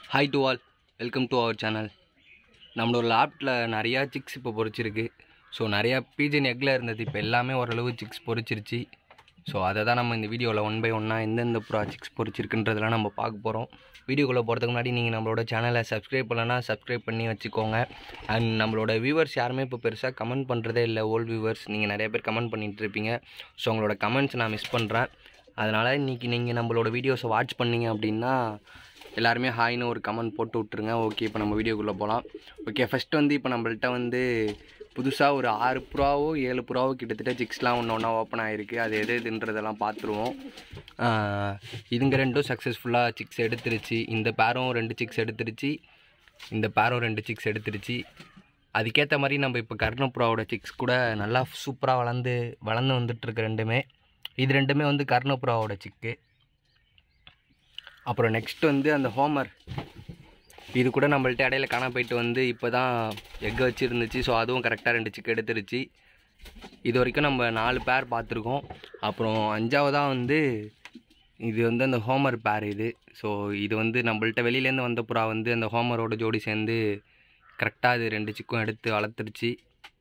hi to all welcome to our channel நம்மளோட லேப்டில் நிறையா சிக்ஸ் இப்போ பொரிச்சிருக்கு ஸோ நிறையா பீஜன் எக்கில் இருந்தது இப்போ எல்லாமே ஓரளவு சிக்ஸ் பொரிச்சிருச்சு ஸோ அதை தான் நம்ம இந்த வீடியோவில் ஒன் பை ஒன்னாக எந்தெந்த ப்ரா சிக்ஸ் பொரிச்சிருக்குன்றதெல்லாம் நம்ம பார்க்க போகிறோம் வீடியோக்குள்ளே போகிறதுக்கு முன்னாடி நீங்கள் நம்மளோட சேனலை சப்ஸ்கிரைப் பண்ணலன்னா சப்ஸ்கிரைப் பண்ணி வச்சுக்கோங்க அண்ட் நம்மளோட வியூவர்ஸ் யாருமே இப்போ பெருசாக கமெண்ட் பண்ணுறதே இல்லை ஓல்டு வியூவர்ஸ் நீங்கள் நிறைய பேர் கமெண்ட் பண்ணிட்டு இருப்பீங்க ஸோ உங்களோட கமெண்ட்ஸ் நான் மிஸ் பண்ணுறேன் அதனால் இன்றைக்கி நீங்கள் நம்மளோட வீடியோஸை வாட்ச் பண்ணீங்க அப்படின்னா எல்லாருமே ஹாய்னு ஒரு கமெண்ட் போட்டு விட்ருங்க ஓகே இப்போ நம்ம வீடியோக்குள்ளே போகலாம் ஓகே ஃபஸ்ட்டு வந்து இப்போ நம்மள்ட்ட வந்து புதுசாக ஒரு ஆறு புறாவோ ஏழு புறாவோ கிட்டத்தட்ட சிக்ஸ்லாம் ஒன்று ஒன்றா ஓப்பன் ஆகிருக்கு அது எது எதுன்றதெல்லாம் பார்த்துருவோம் ஆஹ் இதுங்க ரெண்டும் சக்ஸஸ்ஃபுல்லாக சிக்ஸ் எடுத்துருச்சு இந்த பேரும் ரெண்டு சிக்ஸ் எடுத்துருச்சு இந்த பேரும் ரெண்டு சிக்ஸ் எடுத்துருச்சு அதுக்கேற்ற மாதிரி நம்ம இப்போ கர்ணப்புறாவோட சிக்ஸ் கூட நல்லா சூப்பராக வளர்ந்து வளர்ந்து வந்துட்டுருக்கு ரெண்டுமே இது ரெண்டுமே வந்து கர்ணப்புறாவோட சிக்கு அப்புறம் நெக்ஸ்ட் வந்து அந்த ஹோமர் இது கூட நம்மள்ட்ட இடையில காண போயிட்டு வந்து இப்போ தான் எக் வச்சுருந்துச்சு ஸோ அதுவும் கரெக்டாக ரெண்டு சிக்கு எடுத்துருச்சு இது வரைக்கும் நம்ம நாலு பேர் பார்த்துருக்கோம் அப்புறம் அஞ்சாவதாக வந்து இது வந்து அந்த ஹோமர் பேர் இது ஸோ இது வந்து நம்மள்ட்ட வெளியிலேருந்து வந்த புறா வந்து அந்த ஹோமரோட ஜோடி சேர்ந்து கரெக்டாக இது ரெண்டு சிக்கும் எடுத்து வளர்த்துருச்சு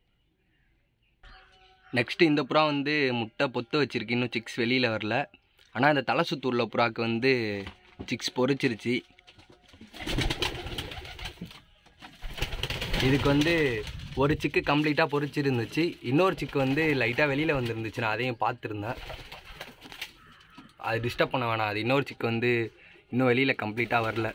நெக்ஸ்ட்டு இந்த புறா வந்து முட்டை பொத்து வச்சிருக்கு இன்னும் சிக்ஸ் வெளியில் வரல ஆனால் இந்த தலை சுத்து உள்ள புறாக்கு வந்து சிக்ஸ் பொரிச்சிருச்சு இதுக்கு வந்து ஒரு சிக்கு கம்ப்ளீட்டாக பொரிச்சிருந்துச்சு இன்னொரு சிக்கு வந்து லைட்டாக வெளியில் வந்துருந்துச்சு நான் அதையும் பார்த்துருந்தேன் அது டிஸ்டர்ப் பண்ண வேணாம் அது இன்னொரு சிக்கு வந்து இன்னும் வெளியில் கம்ப்ளீட்டாக வரல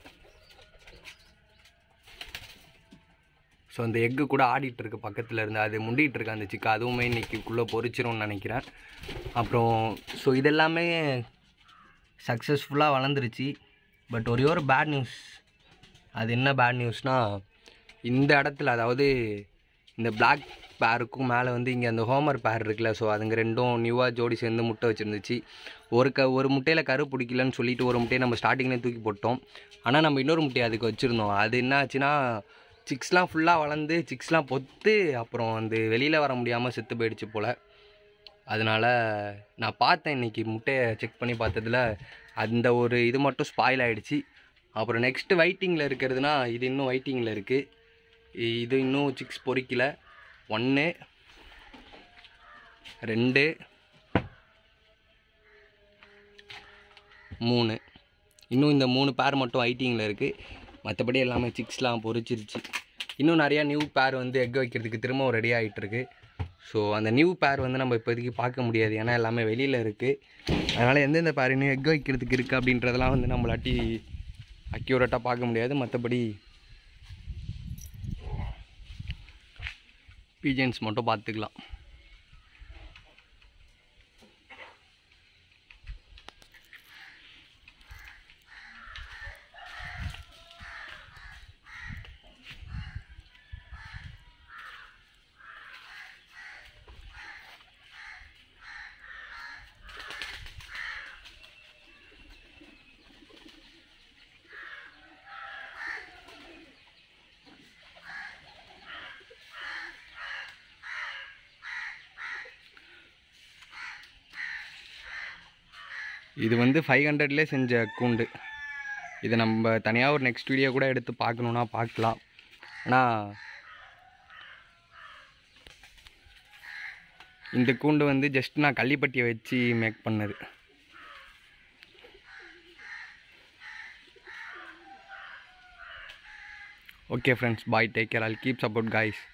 ஸோ அந்த எக்கு கூட ஆடிட்டு இருக்கு பக்கத்தில் இருந்து அது முண்டிகிட்டு இருக்கு அந்த சிக்கு அதுவுமே இன்னைக்குள்ளே பொரிச்சிரும்னு நினைக்கிறேன் அப்புறம் ஸோ இதெல்லாமே சக்ஸஸ்ஃபுல்லாக வளர்ந்துருச்சு பட் ஒரே ஒரு பேட் நியூஸ் அது என்ன பேட் நியூஸ்னால் இந்த இடத்துல அதாவது இந்த பிளாக் பேருக்கும் மேலே வந்து இங்கே அந்த ஹோமர் பேர் இருக்குல்ல ஸோ அதுங்க ரெண்டும் நியூவாக ஜோடி சேர்ந்து முட்டை வச்சுருந்துச்சு ஒரு க ஒரு முட்டையில் கரு பிடிக்கலன்னு சொல்லிட்டு ஒரு முட்டையை நம்ம ஸ்டார்டிங்லேயே தூக்கி போட்டோம் ஆனால் நம்ம இன்னொரு முட்டையை அதுக்கு வச்சுருந்தோம் அது என்ன ஆச்சுன்னா சிக்ஸ்லாம் ஃபுல்லாக வளர்ந்து சிக்ஸ்லாம் பொத்து அப்புறம் வந்து வெளியில் வர முடியாமல் செத்து போயிடுச்சு போல் அதனால் நான் பார்த்தேன் இன்றைக்கி முட்டையை செக் பண்ணி பார்த்ததுல அந்த ஒரு இது மட்டும் ஸ்பாயில் ஆகிடுச்சு அப்புறம் நெக்ஸ்ட்டு வெயிட்டிங்கில் இருக்கிறதுனா இது இன்னும் வெயிட்டிங்கில் இருக்குது இது இன்னும் சிக்ஸ் பொறிக்கல ஒன்று ரெண்டு மூணு இன்னும் இந்த மூணு பேர் மட்டும் வெயிட்டிங்கில் இருக்குது மற்றபடி எல்லாமே சிக்ஸ்லாம் பொரிச்சிருச்சு இன்னும் நிறையா நியூ பேர் வந்து எக் வைக்கிறதுக்கு திரும்பவும் ரெடி ஆகிட்டுருக்கு ஸோ அந்த நியூ பேர் வந்து நம்ம இப்போதைக்கு பார்க்க முடியாது ஏன்னா எல்லாமே வெளியில் இருக்குது அதனால் எந்தெந்த பேர் இன்னும் எக் வைக்கிறதுக்கு இருக்குது அப்படின்றதெல்லாம் வந்து நம்மளாட்டி அக்யூரேட்டாக பார்க்க முடியாது மற்றபடி பீஜன்ஸ் மட்டும் பார்த்துக்கலாம் இது வந்து ஃபைவ் ஹண்ட்ரட்லேயே செஞ்ச கூண்டு இதை நம்ம தனியாக ஒரு நெக்ஸ்ட் வீடியோ கூட எடுத்து பார்க்கணுன்னா பார்க்கலாம் ஆனால் இந்த கூண்டு வந்து ஜஸ்ட் நான் கள்ளிப்பட்டியை வச்சு மேக் பண்ணது okay friends bye take care all keep support guys